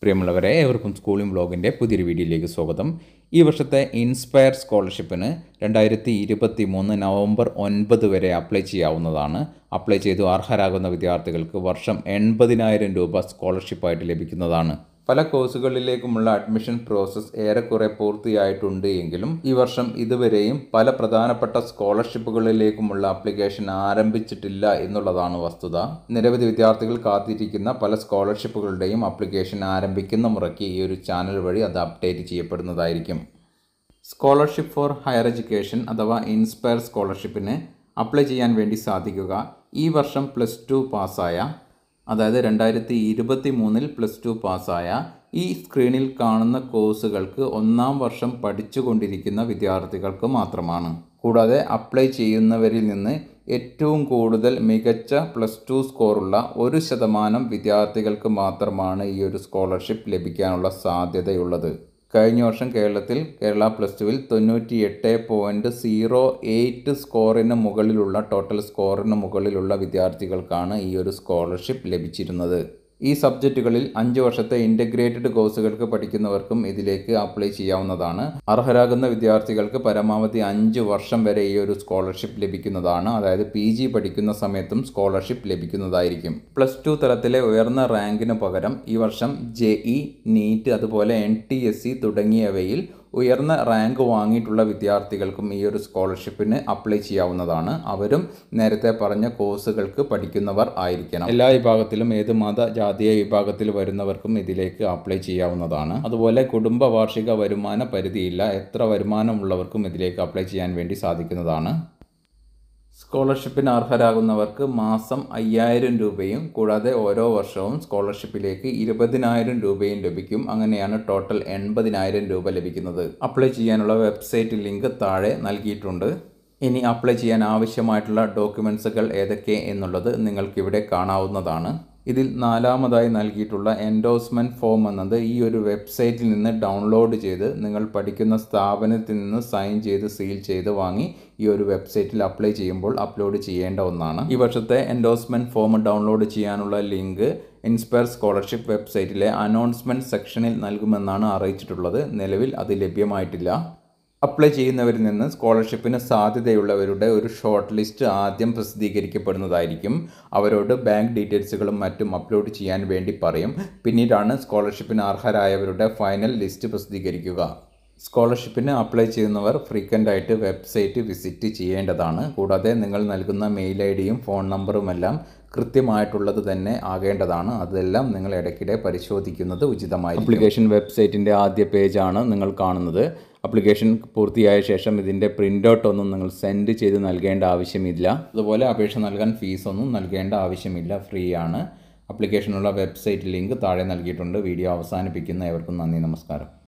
പ്രിയമുള്ളവരെ ഏവർക്കും സ്കൂളിംഗ് ബ്ലോഗിൻ്റെ പുതിയൊരു വീഡിയോയിലേക്ക് സ്വാഗതം ഈ വർഷത്തെ ഇൻസ്പയർ സ്കോളർഷിപ്പിന് രണ്ടായിരത്തി ഇരുപത്തി മൂന്ന് നവംബർ ഒൻപത് വരെ അപ്ലൈ ചെയ്യാവുന്നതാണ് അപ്ലൈ ചെയ്തു അർഹരാകുന്ന വിദ്യാർത്ഥികൾക്ക് വർഷം എൺപതിനായിരം രൂപ സ്കോളർഷിപ്പായിട്ട് ലഭിക്കുന്നതാണ് പല കോഴ്സുകളിലേക്കുമുള്ള അഡ്മിഷൻ പ്രോസസ്സ് ഏറെക്കുറെ പൂർത്തിയായിട്ടുണ്ട് എങ്കിലും ഈ വർഷം ഇതുവരെയും പല പ്രധാനപ്പെട്ട സ്കോളർഷിപ്പുകളിലേക്കുമുള്ള ആപ്ലിക്കേഷൻ ആരംഭിച്ചിട്ടില്ല എന്നുള്ളതാണ് വസ്തുത നിരവധി വിദ്യാർത്ഥികൾ കാത്തിരിക്കുന്ന പല സ്കോളർഷിപ്പുകളുടെയും ആപ്ലിക്കേഷൻ ആരംഭിക്കുന്ന മുറയ്ക്ക് ഈ ഒരു ചാനൽ വഴി അത് അപ്ഡേറ്റ് ചെയ്യപ്പെടുന്നതായിരിക്കും സ്കോളർഷിപ്പ് ഫോർ ഹയർ എഡ്യൂക്കേഷൻ അഥവാ ഇൻസ്പയർ സ്കോളർഷിപ്പിന് അപ്ലൈ ചെയ്യാൻ വേണ്ടി സാധിക്കുക ഈ വർഷം പ്ലസ് ടു പാസ്സായ അതായത് രണ്ടായിരത്തി ഇരുപത്തി മൂന്നിൽ പ്ലസ് ടു പാസ്സായ ഈ സ്ക്രീനിൽ കാണുന്ന കോഴ്സുകൾക്ക് ഒന്നാം വർഷം പഠിച്ചുകൊണ്ടിരിക്കുന്ന വിദ്യാർത്ഥികൾക്ക് മാത്രമാണ് കൂടാതെ അപ്ലൈ ചെയ്യുന്നവരിൽ നിന്ന് ഏറ്റവും കൂടുതൽ മികച്ച പ്ലസ് ടു സ്കോറുള്ള ഒരു ശതമാനം വിദ്യാർത്ഥികൾക്ക് മാത്രമാണ് ഈ ഒരു സ്കോളർഷിപ്പ് ലഭിക്കാനുള്ള സാധ്യതയുള്ളത് കഴിഞ്ഞ വർഷം കേരളത്തിൽ കേരള പ്ലസ് ടുവിൽ തൊണ്ണൂറ്റി എട്ട് പോയിൻറ്റ് സീറോ എയ്റ്റ് സ്കോറിന് മുകളിലുള്ള ടോട്ടൽ സ്കോറിന് മുകളിലുള്ള വിദ്യാർത്ഥികൾക്കാണ് ഈ ഒരു സ്കോളർഷിപ്പ് ലഭിച്ചിരുന്നത് ഈ സബ്ജക്റ്റുകളിൽ അഞ്ച് വർഷത്തെ ഇൻ്റഗ്രേറ്റഡ് കോഴ്സുകൾക്ക് പഠിക്കുന്നവർക്കും ഇതിലേക്ക് അപ്ലൈ ചെയ്യാവുന്നതാണ് അർഹരാകുന്ന വിദ്യാർത്ഥികൾക്ക് പരമാവധി അഞ്ച് വർഷം വരെ ഈ ഒരു സ്കോളർഷിപ്പ് ലഭിക്കുന്നതാണ് അതായത് പി ജി പഠിക്കുന്ന സമയത്തും സ്കോളർഷിപ്പ് ലഭിക്കുന്നതായിരിക്കും പ്ലസ് ടു തലത്തിലെ ഉയർന്ന റാങ്കിന് പകരം ഈ വർഷം ജെ ഇ നീറ്റ് അതുപോലെ എൻ ടി എസ് സി തുടങ്ങിയവയിൽ ഉയർന്ന റാങ്ക് വാങ്ങിയിട്ടുള്ള വിദ്യാർത്ഥികൾക്കും ഈ ഒരു സ്കോളർഷിപ്പിന് അപ്ലൈ ചെയ്യാവുന്നതാണ് അവരും നേരത്തെ പറഞ്ഞ കോഴ്സുകൾക്ക് പഠിക്കുന്നവർ ആയിരിക്കണം എല്ലാ വിഭാഗത്തിലും ഏത് മത ജാതീയ വിഭാഗത്തിൽ വരുന്നവർക്കും ഇതിലേക്ക് അപ്ലൈ ചെയ്യാവുന്നതാണ് അതുപോലെ കുടുംബ വാർഷിക വരുമാന പരിധിയില്ല എത്ര വരുമാനമുള്ളവർക്കും ഇതിലേക്ക് അപ്ലൈ ചെയ്യാൻ വേണ്ടി സാധിക്കുന്നതാണ് സ്കോളർഷിപ്പിന് അർഹരാകുന്നവർക്ക് മാസം അയ്യായിരം രൂപയും കൂടാതെ ഓരോ വർഷവും സ്കോളർഷിപ്പിലേക്ക് ഇരുപതിനായിരം രൂപയും ലഭിക്കും അങ്ങനെയാണ് ടോട്ടൽ എൺപതിനായിരം രൂപ ലഭിക്കുന്നത് അപ്ലൈ ചെയ്യാനുള്ള വെബ്സൈറ്റ് ലിങ്ക് താഴെ നൽകിയിട്ടുണ്ട് ഇനി അപ്ലൈ ചെയ്യാൻ ആവശ്യമായിട്ടുള്ള ഡോക്യുമെൻസുകൾ ഏതൊക്കെ എന്നുള്ളത് നിങ്ങൾക്കിവിടെ കാണാവുന്നതാണ് ഇതിൽ നാലാമതായി നൽകിയിട്ടുള്ള എൻഡോസ്മെൻറ്റ് ഫോം എന്നത് ഈ ഒരു വെബ്സൈറ്റിൽ നിന്ന് ഡൗൺലോഡ് ചെയ്ത് നിങ്ങൾ പഠിക്കുന്ന സ്ഥാപനത്തിൽ നിന്ന് സൈൻ ചെയ്ത് സീൽ ചെയ്ത് വാങ്ങി ഈ ഒരു വെബ്സൈറ്റിൽ അപ്ലൈ ചെയ്യുമ്പോൾ അപ്ലോഡ് ചെയ്യേണ്ട ഒന്നാണ് ഈ വർഷത്തെ എൻഡോസ്മെൻറ്റ് ഫോം ഡൗൺലോഡ് ചെയ്യാനുള്ള ലിങ്ക് ഇൻസ്പയർ സ്കോളർഷിപ്പ് വെബ്സൈറ്റിലെ അനൗൺസ്മെൻറ്റ് സെക്ഷനിൽ നൽകുമെന്നാണ് അറിയിച്ചിട്ടുള്ളത് നിലവിൽ അത് ലഭ്യമായിട്ടില്ല അപ്ലൈ ചെയ്യുന്നവരിൽ നിന്ന് സ്കോളർഷിപ്പിന് സാധ്യതയുള്ളവരുടെ ഒരു ഷോർട്ട് ലിസ്റ്റ് ആദ്യം പ്രസിദ്ധീകരിക്കപ്പെടുന്നതായിരിക്കും അവരോട് ബാങ്ക് ഡീറ്റെയിൽസുകളും മറ്റും അപ്ലോഡ് ചെയ്യാൻ വേണ്ടി പറയും പിന്നീടാണ് സ്കോളർഷിപ്പിന് അർഹരായവരുടെ ഫൈനൽ ലിസ്റ്റ് പ്രസിദ്ധീകരിക്കുക സ്കോളർഷിപ്പിന് അപ്ലൈ ചെയ്യുന്നവർ ഫ്രീക്വൻ്റ് ആയിട്ട് വെബ്സൈറ്റ് വിസിറ്റ് ചെയ്യേണ്ടതാണ് കൂടാതെ നിങ്ങൾ നൽകുന്ന മെയിൽ ഐ ഡിയും ഫോൺ നമ്പറുമെല്ലാം കൃത്യമായിട്ടുള്ളത് തന്നെ ആകേണ്ടതാണ് അതെല്ലാം നിങ്ങൾ ഇടയ്ക്കിടെ പരിശോധിക്കുന്നത് ഉചിതമായി ആപ്ലിക്കേഷൻ വെബ്സൈറ്റിൻ്റെ ആദ്യ പേജാണ് നിങ്ങൾ കാണുന്നത് ആപ്ലിക്കേഷൻ പൂർത്തിയായ ശേഷം ഇതിൻ്റെ പ്രിൻ്റ് ഔട്ട് ഒന്നും നിങ്ങൾ സെൻഡ് ചെയ്ത് നൽകേണ്ട ആവശ്യമില്ല അതുപോലെ അപേക്ഷ നൽകാൻ ഫീസൊന്നും നൽകേണ്ട ആവശ്യമില്ല ഫ്രീ ആണ് ആപ്ലിക്കേഷനുള്ള വെബ്സൈറ്റ് ലിങ്ക് താഴെ നൽകിയിട്ടുണ്ട് വീഡിയോ അവസാനിപ്പിക്കുന്ന ഏവർക്കും നന്ദി നമസ്കാരം